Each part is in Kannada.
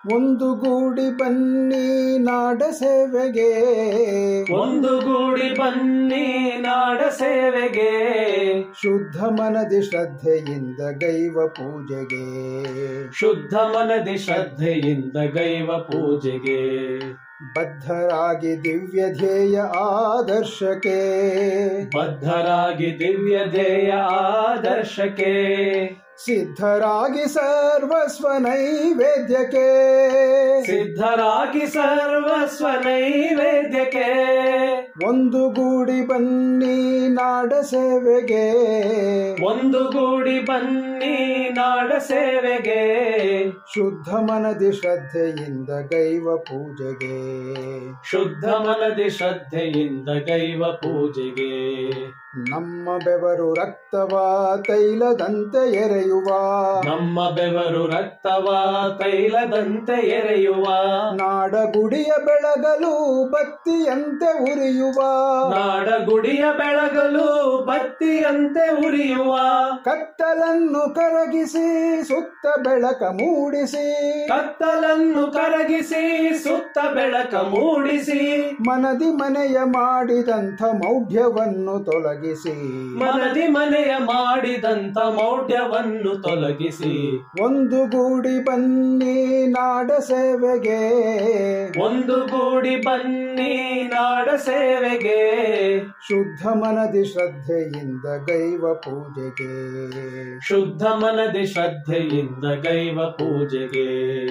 ಒಂದು ಗೂಡಿ ಬನ್ನಿ ನಾಡ ಸೇವೆಗೆ ಒಂದು ಗೂಡಿ ಬನ್ನಿ ನಾಡ ಸೇವೆಗೆ ಶುದ್ಧ ಮನದಿ ಶ್ರದ್ಧೆಯಿಂದ ಗೈವ ಪೂಜೆಗೆ ಶುದ್ಧ ಮನದಿ ಶ್ರದ್ಧೆಯಿಂದ ಗೈವ ಪೂಜೆಗೆ ಬದ್ಧರಾಗಿ ದಿವ್ಯ ಧ್ಯೇಯ ಆದರ್ಶಕ್ಕೆ ಬದ್ಧರಾಗಿ ದಿವ್ಯ ಧ್ಯೇಯ ಆದರ್ಶಕ್ಕೆ ಸಿದ್ಧರಾಗಿ ಸರ್ವಸ್ವ ನೈವೇದ್ಯಕ್ಕೆ ಸಿದ್ಧರಾಗಿ ಸರ್ವಸ್ವ ನೈವೇದ್ಯಕ್ಕೆ ಒಂದು ಗೂಡಿ ಬನ್ನಿ ನಾಡ ಸೇವೆಗೆ ಒಂದು ಗೂಡಿ ಬನ್ನಿ ನಾಡ ಸೇವೆಗೆ ಶುದ್ಧ ಮನದಿ ಶ್ರದ್ಧೆಯಿಂದ ಗೈವ ಪೂಜೆಗೆ ಶುದ್ಧ ಮನದಿ ಶ್ರದ್ಧೆಯಿಂದ ಗೈವ ಪೂಜೆಗೆ ನಮ್ಮ ಬೆವರು ರಕ್ತವ ತೈಲದಂತೆ ಎರೆಯುವ ನಮ್ಮ ಬೆವರು ರಕ್ತವ ತೈಲದಂತೆ ಎರೆಯುವ ನಾಡ ಗುಡಿಯ ಬೆಳಗಲು ಬತ್ತಿಯಂತೆ ಉರಿಯುವ ನಾಡ ಗುಡಿಯ ಬೆಳಗಲು ಬತ್ತಿಯಂತೆ ಉರಿಯುವ ಕತ್ತಲನ್ನು ಕರಗಿಸಿ ಸುತ್ತ ಬೆಳಕ ಮೂಡಿಸಿ ಕತ್ತಲನ್ನು ಕರಗಿಸಿ ಸುತ್ತ ಬೆಳಕ ಮೂಡಿಸಿ ಮನದಿ ಮನೆಯ ಮಾಡಿದಂಥ ಮೌಢ್ಯವನ್ನು ತೊಲಗಿಸಿ ಮನದಿ ಮನೆಯ ಮಾಡಿದಂತ ಮೌಢ್ಯವನ್ನು ತೊಲಗಿಸಿ ಒಂದು ಗೂಡಿ ಬನ್ನಿ ನಾಡ ಸೇವೆಗೆ ಒಂದು ಗೂಡಿ ಬನ್ನಿ ನಾಡ ಸೇವೆಗೆ ಶುದ್ಧ ಮನದಿ ಶ್ರದ್ಧೆಯಿಂದ ಗೈವ ಪೂಜೆಗೆ ಶುದ್ಧ ಮನದಿ ಶ್ರದ್ಧೆಯಿಂದ ಗೈವ ಪೂಜೆಗೆ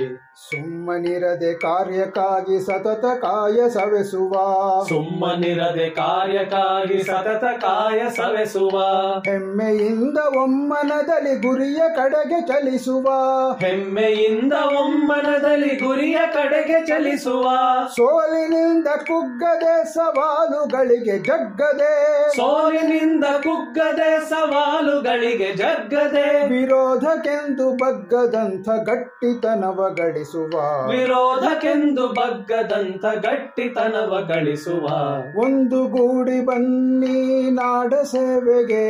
ಸುಮ್ಮನಿರದೆ ಕಾರ್ಯಕ್ಕಾಗಿ ಸತತ ಕಾಯ ಸವೆಸುವ ಸುಮ್ಮನಿರದೆ ಕಾರ್ಯಕ್ಕಾಗಿ ಸತತ ಕಾಯ ಸವೆಸುವ ಹೆಮ್ಮೆಯಿಂದ ಒಮ್ಮನದಲ್ಲಿ ಗುರಿಯ ಕಡೆಗೆ ಚಲಿಸುವ ಹೆಮ್ಮೆಯಿಂದ ಒಮ್ಮನದಲ್ಲಿ ಗುರಿಯ ಕಡೆಗೆ ಚಲಿಸುವ ಸೋಲಿನಿಂದ ಕುಗ್ಗದೆ ಸವಾಲುಗಳಿಗೆ ಜಗ್ಗದೆ ಸೋಲಿನಿಂದ ಕುಗ್ಗದೆ ಸವಾಲುಗಳಿಗೆ ಜಗ್ಗದೆ ವಿರೋಧಕ್ಕೆಂದು ಬಗ್ಗದಂಥ ಗಟ್ಟಿತನವ ಗಳಿಸುವ ವಿರೋಧಕ್ಕೆಂದು ಬಗ್ಗದಂತ ಗಟ್ಟಿತನವ ಗಳಿಸುವ ಒಂದು ಗೂಡಿ ಬನ್ನಿ ನಾಡ ಸೇವೆಗೆ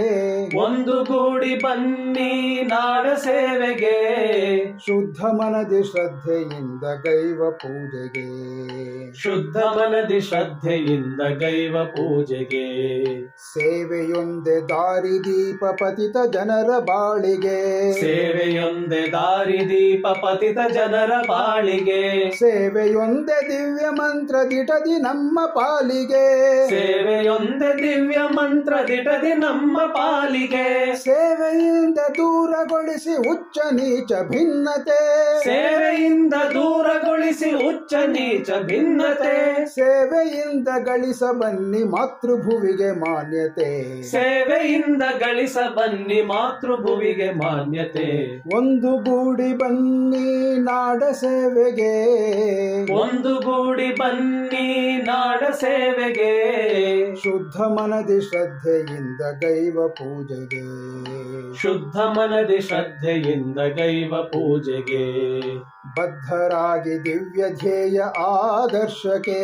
ಒಂದು ಗೂಡಿ ಬನ್ನಿ ನಾಡ ಸೇವೆಗೆ ಶುದ್ಧ ಮನದಿ ಶ್ರದ್ಧೆಯಿಂದ ಗೈವ ಪೂಜೆಗೆ ಶುದ್ಧ ಮನದಿ ಶ್ರದ್ಧೆಯಿಂದ ಗೈವ ಪೂಜೆಗೆ ಸೇವೆಯೊಂದೆ ದಾರಿದೀಪ ಪತಿತ ಜನರ ಬಾಳಿಗೆ ಸೇವೆಯೊಂದೇ ದಾರಿದೀಪ ಪತಿತ ಜನರ ಬಾಳಿಗೆ ಸೇವೆಯೊಂದೆ ದಿವ್ಯ ಮಂತ್ರ ದಿಟದಿ ನಮ್ಮ ಪಾಲಿಗೆ ಸೇವೆಯೊಂದೇ ದಿವ್ಯ ಮಂತ್ರ ದಿಟದಿ ನಮ್ಮ ಪಾಲಿಗೆ ಸೇವೆಯಿಂದ ದೂರಗೊಳಿಸಿ ಉಚ್ಚ ನೀಚ ಭಿನ್ನತೆ ಸೇವೆಯಿಂದ ದೂರಗೊಳಿಸಿ ಉಚ್ಚ ನೀಚ ಭಿನ್ನತೆ ಸೇವೆಯಿಂದ ಗಳಿಸ ಬನ್ನಿ ಮಾತೃಭುವಿಗೆ ಮಾನ್ಯತೆ ಸೇವೆಯಿಂದ ಗಳಿಸ ಬನ್ನಿ ಮಾತೃಭುವಿಗೆ ಮಾನ್ಯತೆ ಒಂದು ಗೂಡಿ ಬನ್ನಿ ನಾಡ ಸೇವೆಗೆ ಒಂದು ಗೂಡಿ ಬನ್ನಿ ನಾಡ ಸೇವೆಗೆ ಶುದ್ಧ ಮನದಿ ಶ್ರದ್ಧೆಯಿಂದ ಗೈವ ಪೂಜೆಗೆ ಶುದ್ಧ ಮನದಿ ಶ್ರದ್ಧೆಯಿಂದ ಗೈವ ಪೂಜೆಗೆ ಬದ್ಧರಾಗಿ ದಿವ್ಯ ಧ್ಯೇಯ ಆದರ್ಶಕ್ಕೆ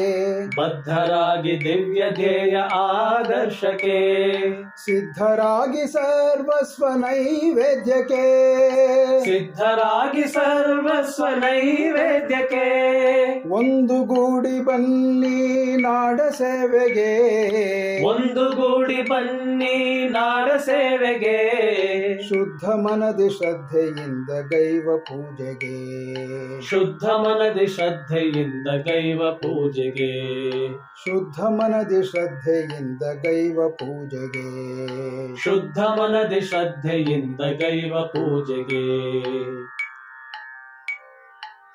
ಬದ್ಧರಾಗಿ ದಿವ್ಯ ಧ್ಯೇಯ ಆದರ್ಶಕ್ಕೆ ಸಿದ್ಧರಾಗಿ ಸರ್ವಸ್ವ ನೈವೇದ್ಯಕ್ಕೆ ಸಿದ್ಧರಾಗಿ ಸರ್ವಸ್ವ ನೈವೇದ್ಯಕ್ಕೆ ಒಂದು ಗೂಡಿ ಬನ್ನಿ ನಾಡ ಸೇವೆಗೆ ಒಂದು ಗೂಡಿ ಬನ್ನಿ ನಾಡ ಸೇವೆಗೆ ಶುದ್ಧ ಮನದಿ ಶ್ರದ್ಧೆಯಿಂದ ಗೈವ ಪೂಜೆಗೆ ಶುದ್ಧ ಮನದಿ ಶ್ರದ್ಧೆಯಿಂದ ಗೈವ ಪೂಜೆಗೆ ಶುದ್ಧ ಮನದಿ ಶ್ರದ್ಧೆಯಿಂದ ಗೈವ ಪೂಜೆಗೆ ಶುದ್ಧ ಮನದಿ ಶ್ರದ್ಧೆಯಿಂದ ಗೈವ ಪೂಜೆಗೆ